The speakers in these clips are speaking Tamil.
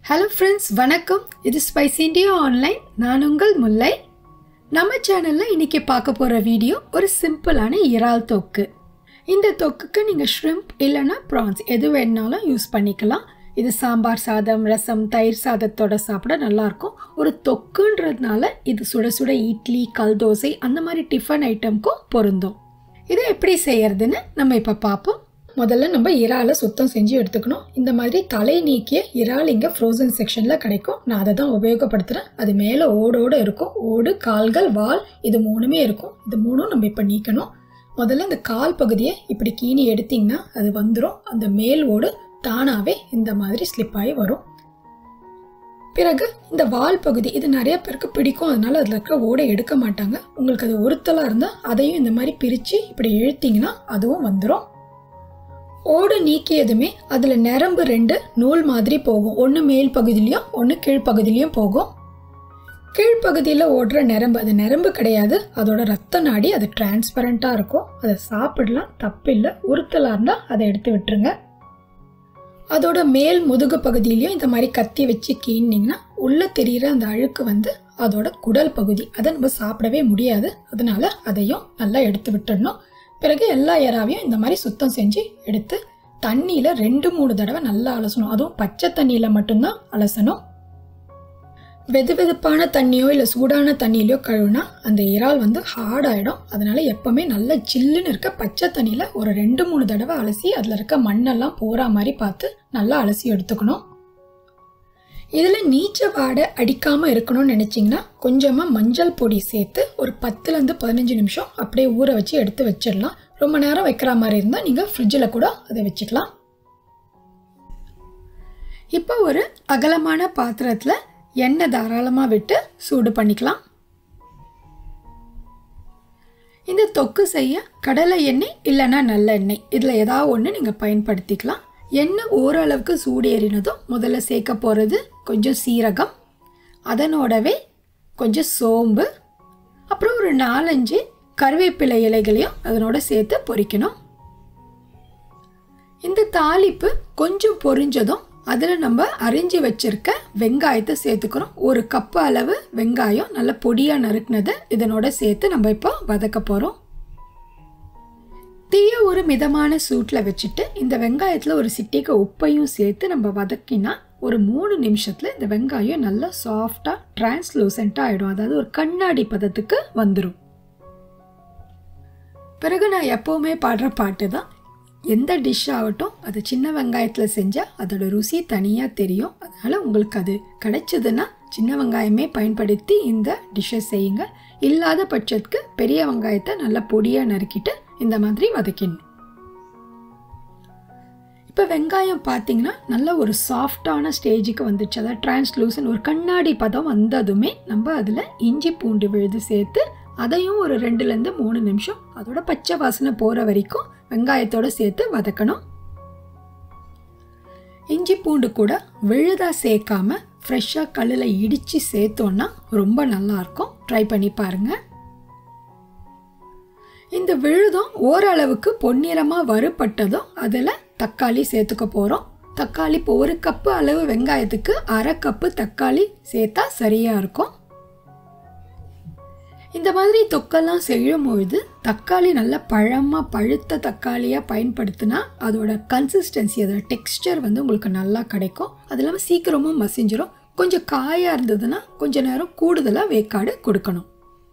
ஹலோ ஃப்ரெண்ட்ஸ் வணக்கம் இது ஸ்பைஸ் இண்டியா ஆன்லைன் நான் உங்கள் முல்லை நம்ம சேனலில் இன்னைக்கு பார்க்க போகிற வீடியோ ஒரு சிம்பிளான இறால் தொக்கு இந்த தொக்குக்கு நீங்கள் ஷ்ரிம்ப் இல்லைன்னா ப்ரான்ஸ் எது வேணாலும் யூஸ் பண்ணிக்கலாம் இது சாம்பார் சாதம் ரசம் தயிர் சாதத்தோட சாப்பிட நல்லாயிருக்கும் ஒரு தொக்குன்றதுனால இது சுட சுட இட்லி கல் தோசை அந்த மாதிரி டிஃபன் ஐட்டம்க்கும் பொருந்தும் இதை எப்படி செய்யறதுன்னு நம்ம இப்போ பார்ப்போம் முதல்ல நம்ம இறாலை சுத்தம் செஞ்சு எடுத்துக்கணும் இந்த மாதிரி தலை நீக்கிய இறால் இங்கே ஃப்ரோசன் செக்ஷனில் கிடைக்கும் நான் அதை தான் உபயோகப்படுத்துகிறேன் அது மேலே ஓடோடு இருக்கும் ஓடு கால்கள் வால் இது மூணுமே இருக்கும் இது மூணும் நம்ம இப்போ நீக்கணும் முதல்ல இந்த கால் பகுதியை இப்படி கீனி எடுத்திங்கன்னா அது வந்துடும் அந்த மேல் ஓடு தானாகவே இந்த மாதிரி ஸ்லிப் ஆகி வரும் பிறகு இந்த வால் பகுதி இது நிறைய பேருக்கு பிடிக்கும் அதனால அதில் இருக்கிற ஓடை எடுக்க மாட்டாங்க உங்களுக்கு அது ஒருத்தலாக இருந்தால் அதையும் இந்த மாதிரி பிரித்து இப்படி இழுத்தீங்கன்னா அதுவும் வந்துடும் ஓடு நீக்கியதுமே அதில் நரம்பு ரெண்டு நூல் மாதிரி போகும் ஒன்று மேல் பகுதியிலையும் ஒன்று கீழ்ப்பகுதியிலையும் போகும் கீழ்ப்பகுதியில் ஓடுற நரம்பு அது நரம்பு கிடையாது அதோட ரத்த நாடி அது டிரான்ஸ்பரண்ட்டாக இருக்கும் அதை சாப்பிடலாம் தப்பில்லை உறுத்தலாக இருந்தால் அதை எடுத்து விட்டுருங்க அதோட மேல் முதுகு பகுதியிலையும் இந்த மாதிரி கத்தி வச்சு கீண்டிங்கன்னா உள்ளே தெரிகிற அந்த அழுக்கு வந்து அதோட குடல் பகுதி அதை நம்ம சாப்பிடவே முடியாது அதனால அதையும் நல்லா எடுத்து விட்டுடணும் பிறகு எல்லா இறாவையும் இந்த மாதிரி சுத்தம் செஞ்சு எடுத்து தண்ணியில் ரெண்டு மூணு தடவை நல்லா அலசணும் அதுவும் பச்சை தண்ணியில் மட்டும்தான் அலசணும் வெது வெதுப்பான தண்ணியோ இல்லை சூடான தண்ணியிலையோ கழுவுனா அந்த இறால் வந்து ஹார்ட் ஆகிடும் அதனால எப்போவுமே நல்ல சில்லுன்னு இருக்க பச்சை தண்ணியில் ஒரு ரெண்டு மூணு தடவை அலசி அதில் இருக்க மண்ணெல்லாம் போகிற மாதிரி பார்த்து நல்லா அலசி எடுத்துக்கணும் இதில் நீச்ச வாடை அடிக்காமல் இருக்கணும்னு நினச்சிங்கன்னா கொஞ்சமாக மஞ்சள் பொடி சேர்த்து ஒரு பத்துலேருந்து பதினஞ்சு நிமிஷம் அப்படியே ஊற வச்சு எடுத்து வச்சிடலாம் ரொம்ப நேரம் வைக்கிற மாதிரி இருந்தால் நீங்கள் ஃப்ரிட்ஜில் கூட அதை வச்சுக்கலாம் இப்போ ஒரு அகலமான பாத்திரத்தில் எண்ணெய் தாராளமாக விட்டு சூடு பண்ணிக்கலாம் இந்த தொக்கு செய்ய கடலை எண்ணெய் இல்லைன்னா நல்லெண்ணெய் இதில் ஏதாவது ஒன்று நீங்கள் பயன்படுத்திக்கலாம் எண்ணெய் ஓரளவுக்கு சூடு ஏறினதும் முதல்ல சேர்க்க போகிறது கொஞ்சம் சீரகம் அதனோடவே கொஞ்சம் சோம்பு அப்புறம் ஒரு நாலஞ்சு கருவேப்பிலை இலைகளையும் அதனோட சேர்த்து பொரிக்கணும் இந்த தாளிப்பு கொஞ்சம் பொரிஞ்சதும் அதில் நம்ம அரிஞ்சு வச்சிருக்க வெங்காயத்தை சேர்த்துக்கிறோம் ஒரு கப்பு அளவு வெங்காயம் நல்ல பொடியாக நறுக்குனதை இதனோட சேர்த்து நம்ம இப்போ வதக்க போகிறோம் தீய ஒரு மிதமான சூட்டில் வச்சுட்டு இந்த வெங்காயத்தில் ஒரு சிட்டிக்கு உப்பையும் சேர்த்து நம்ம வதக்கினா ஒரு மூணு நிமிஷத்தில் இந்த வெங்காயம் நல்லா சாஃப்டாக டிரான்ஸ்லூசண்ட்டாக ஆகிடும் அதாவது ஒரு கண்ணாடி பதத்துக்கு வந்துடும் பிறகு நான் எப்போவுமே பாடுற பாட்டு தான் எந்த டிஷ் ஆகட்டும் அது சின்ன வெங்காயத்தில் செஞ்சால் அதோட ருசி தனியாக தெரியும் அதனால் உங்களுக்கு அது கிடைச்சதுன்னா சின்ன வெங்காயமே பயன்படுத்தி இந்த டிஷ்ஷை செய்யுங்க இல்லாத பட்சத்துக்கு பெரிய வெங்காயத்தை நல்லா பொடியாக நறுக்கிட்டு இந்த மாதிரி வதக்கிடணும் இப்போ வெங்காயம் பார்த்தீங்கன்னா நல்ல ஒரு சாஃப்டான ஸ்டேஜுக்கு வந்துச்சு அதாவது டிரான்ஸ்லூசன் ஒரு கண்ணாடி பதம் வந்ததுமே நம்ம அதில் இஞ்சி பூண்டு விழுது சேர்த்து அதையும் ஒரு ரெண்டுலேருந்து மூணு நிமிஷம் அதோட பச்சை வாசனை போகிற வரைக்கும் வெங்காயத்தோடு சேர்த்து வதக்கணும் இஞ்சி பூண்டு கூட விழுதா சேர்க்காம ஃப்ரெஷ்ஷாக கல்லில் இடித்து சேர்த்தோன்னா ரொம்ப நல்லாயிருக்கும் ட்ரை பண்ணி பாருங்கள் இந்த விழுதும் ஓரளவுக்கு பொன்னிறமாக வறுபட்டதும் அதில் தக்காளி சேர்த்துக்க போகிறோம் தக்காளி இப்போ ஒரு கப்பு அளவு வெங்காயத்துக்கு அரை கப்பு தக்காளி சேர்த்தா சரியாக இருக்கும் இந்த மாதிரி தொக்கெல்லாம் செய்யும் பொழுது தக்காளி நல்ல பழமாக பழுத்த தக்காளியாக பயன்படுத்தினா அதோட கன்சிஸ்டன்சி அதோட டெக்ஸ்டர் வந்து உங்களுக்கு நல்லா கிடைக்கும் அது இல்லாமல் சீக்கிரமும் மசிஞ்சிரும் கொஞ்சம் காயாக இருந்ததுன்னா கொஞ்ச நேரம் கூடுதலாக வேக்காடு கொடுக்கணும்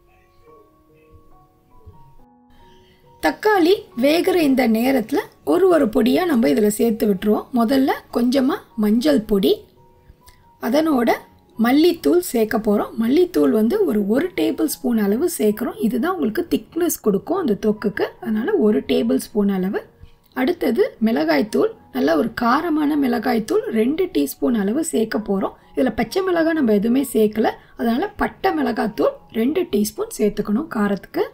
தக்காளி வேகிற இந்த நேரத்தில் ஒரு ஒரு பொடியாக நம்ம இதில் சேர்த்து விட்டுருவோம் முதல்ல கொஞ்சமாக மஞ்சள் பொடி அதனோட மல்லித்தூள் சேர்க்க போகிறோம் மல்லித்தூள் வந்து ஒரு ஒரு டேபிள் ஸ்பூன் அளவு சேர்க்குறோம் இதுதான் உங்களுக்கு திக்னஸ் கொடுக்கும் அந்த தொக்குக்கு அதனால் ஒரு டேபிள் ஸ்பூன் அளவு அடுத்தது மிளகாய்த்தூள் நல்ல ஒரு காரமான மிளகாய்த்தூள் ரெண்டு டீஸ்பூன் அளவு சேர்க்க போகிறோம் இதில் பச்சை மிளகாய் நம்ம எதுவுமே சேர்க்கல அதனால் பட்டை மிளகாய்த்தூள் ரெண்டு டீஸ்பூன் சேர்த்துக்கணும் காரத்துக்கு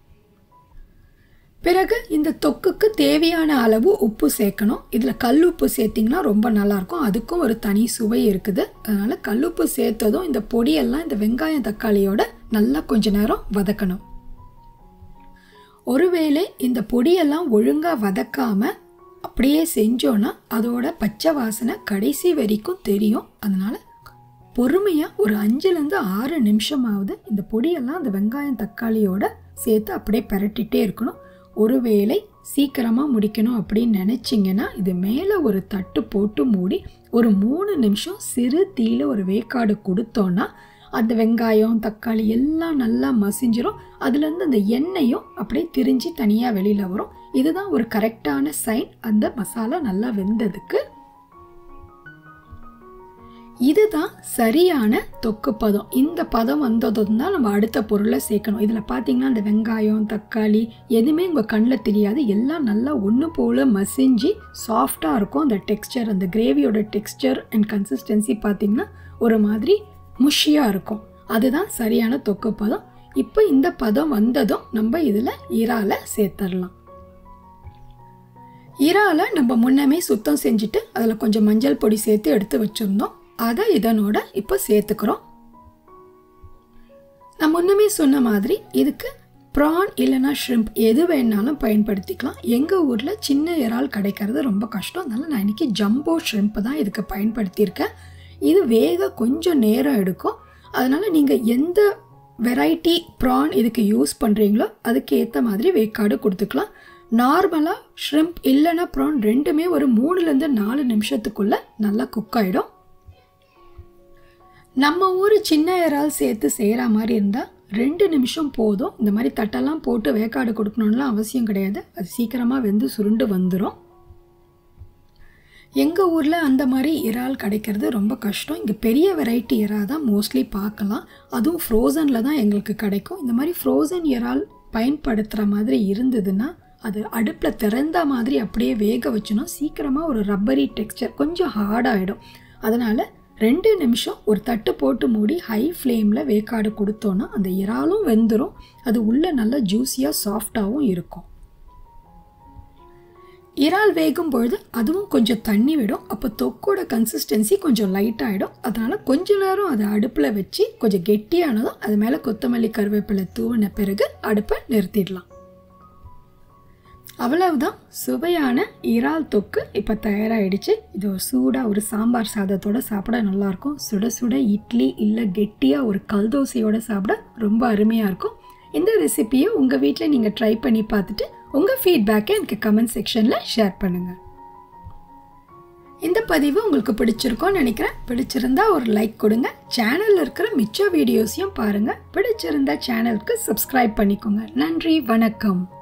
பிறகு இந்த தொக்குக்கு தேவையான அளவு உப்பு சேர்க்கணும் இதில் கல் உப்பு சேர்த்திங்கன்னா ரொம்ப நல்லாயிருக்கும் அதுக்கும் ஒரு தனி சுவை இருக்குது அதனால் கல்லுப்பு சேர்த்ததும் இந்த பொடியெல்லாம் இந்த வெங்காயம் தக்காளியோட நல்லா கொஞ்ச நேரம் வதக்கணும் ஒருவேளை இந்த பொடியெல்லாம் ஒழுங்காக வதக்காமல் அப்படியே செஞ்சோன்னா அதோட பச்சை வாசனை கடைசி வரைக்கும் தெரியும் அதனால் பொறுமையாக ஒரு அஞ்சுலேருந்து ஆறு நிமிஷமாவது இந்த பொடியெல்லாம் அந்த வெங்காயம் தக்காளியோட சேர்த்து அப்படியே பரட்டிகிட்டே இருக்கணும் ஒருவேளை சீக்கிரமாக முடிக்கணும் அப்படின்னு நினச்சிங்கன்னா இது மேலே ஒரு தட்டு போட்டு மூடி ஒரு மூணு நிமிஷம் சிறு தீயில ஒரு வேக்காடு கொடுத்தோன்னா அந்த வெங்காயம் தக்காளி எல்லாம் நல்லா மசிஞ்சிரும் அதுலேருந்து அந்த எண்ணெயும் அப்படியே திரிஞ்சு தனியாக வெளியில் வரும் இதுதான் ஒரு கரெக்டான சைன் அந்த மசாலா நல்லா வெந்ததுக்கு இதுதான் சரியான தொக்கு பதம் இந்த பதம் வந்ததும் தான் நம்ம அடுத்த பொருளை சேர்க்கணும் இதில் பார்த்தீங்கன்னா இந்த வெங்காயம் தக்காளி எதுவுமே உங்கள் கண்ணில் தெரியாது எல்லாம் நல்லா ஒன்று போல் மசிஞ்சு சாஃப்டாக இருக்கும் அந்த டெக்ஸ்டர் அந்த கிரேவியோட டெக்ஸ்டர் அண்ட் கன்சிஸ்டன்சி பார்த்தீங்கன்னா ஒரு மாதிரி முஷியாக இருக்கும் அதுதான் சரியான தொக்கு பதம் இப்போ இந்த பதம் வந்ததும் நம்ம இதில் இறாலை சேர்த்துடலாம் இறாலை நம்ம முன்னமே சுத்தம் செஞ்சுட்டு அதில் கொஞ்சம் மஞ்சள் பொடி சேர்த்து எடுத்து வச்சுருந்தோம் அதை இதனோட இப்போ சேர்த்துக்கிறோம் நான் முன்னமே சொன்ன மாதிரி இதுக்கு ப்ரான் இல்லைனா ஷ்ரிம்ப் எது வேணாலும் பயன்படுத்திக்கலாம் எங்கள் ஊரில் சின்ன இறால் கிடைக்கிறது ரொம்ப கஷ்டம் அதனால் நான் இன்றைக்கி ஜம்போ ஷ்ரிம்ப் தான் இதுக்கு பயன்படுத்தியிருக்கேன் இது வேக கொஞ்சம் நேரம் எடுக்கும் அதனால் நீங்கள் எந்த வெரைட்டி ப்ரான் இதுக்கு யூஸ் பண்ணுறீங்களோ அதுக்கு ஏற்ற மாதிரி வேக்காடு கொடுத்துக்கலாம் நார்மலாக ஷ்ரிம்ப் இல்லைன்னா ப்ரான் ரெண்டுமே ஒரு மூணுலேருந்து நாலு நிமிஷத்துக்குள்ளே நல்லா குக் ஆகிடும் நம்ம ஊர் சின்ன இறால் சேர்த்து செய்கிற மாதிரி இருந்தால் ரெண்டு நிமிஷம் போதும் இந்த மாதிரி தட்டெல்லாம் போட்டு வேக்காடு கொடுக்கணும்லாம் அவசியம் கிடையாது அது சீக்கிரமாக வெந்து சுருண்டு வந்துடும் எங்கள் ஊரில் அந்த மாதிரி இறால் கிடைக்கிறது ரொம்ப கஷ்டம் இங்கே பெரிய வெரைட்டி இறா தான் மோஸ்ட்லி பார்க்கலாம் அதுவும் ஃப்ரோசனில் தான் எங்களுக்கு கிடைக்கும் இந்த மாதிரி ஃப்ரோசன் இறால் பயன்படுத்துகிற மாதிரி இருந்ததுன்னா அது அடுப்பில் திறந்த மாதிரி அப்படியே வேக வச்சோன்னா சீக்கிரமாக ஒரு ரப்பரி டெக்ஸ்டர் கொஞ்சம் ஹார்டாகிடும் அதனால் ரெண்டு நிமிஷம் ஒரு தட்டு போட்டு மூடி ஹை ஃப்ளேமில் வேக்காடு கொடுத்தோன்னா அந்த இறாலும் வெந்துடும் அது உள்ளே நல்லா ஜூஸியாக சாஃப்டாகவும் இருக்கும் இறால் வேகும் பொழுது அதுவும் கொஞ்சம் தண்ணி விடும் அப்போ தொக்கோட கன்சிஸ்டன்சி கொஞ்சம் லைட் ஆகிடும் அதனால் கொஞ்ச நேரம் அதை அடுப்பில் வச்சு கொஞ்சம் கெட்டியானதும் அது மேலே கொத்தமல்லி கருவேப்பிலை தூவின பிறகு அடுப்பை நிறுத்திடலாம் அவ்வளவுதான் சுவையான இறால் தொக்கு இப்போ தயாராகிடுச்சு இது ஒரு சூடாக ஒரு சாம்பார் சாதத்தோட சாப்பிட நல்லாயிருக்கும் சுட சுட இட்லி இல்லை கெட்டியாக ஒரு கல்தோசையோட சாப்பிட ரொம்ப அருமையாக இருக்கும் இந்த ரெசிப்பியை உங்கள் வீட்டில் நீங்கள் ட்ரை பண்ணி பார்த்துட்டு உங்கள் ஃபீட்பேக்கை எனக்கு கமெண்ட் செக்ஷனில் ஷேர் பண்ணுங்கள் இந்த பதிவு உங்களுக்கு பிடிச்சிருக்கோன்னு நினைக்கிறேன் பிடிச்சிருந்தா ஒரு லைக் கொடுங்க சேனலில் இருக்கிற மிச்ச வீடியோஸையும் பாருங்கள் பிடிச்சிருந்தா சேனலுக்கு சப்ஸ்கிரைப் பண்ணிக்கோங்க நன்றி வணக்கம்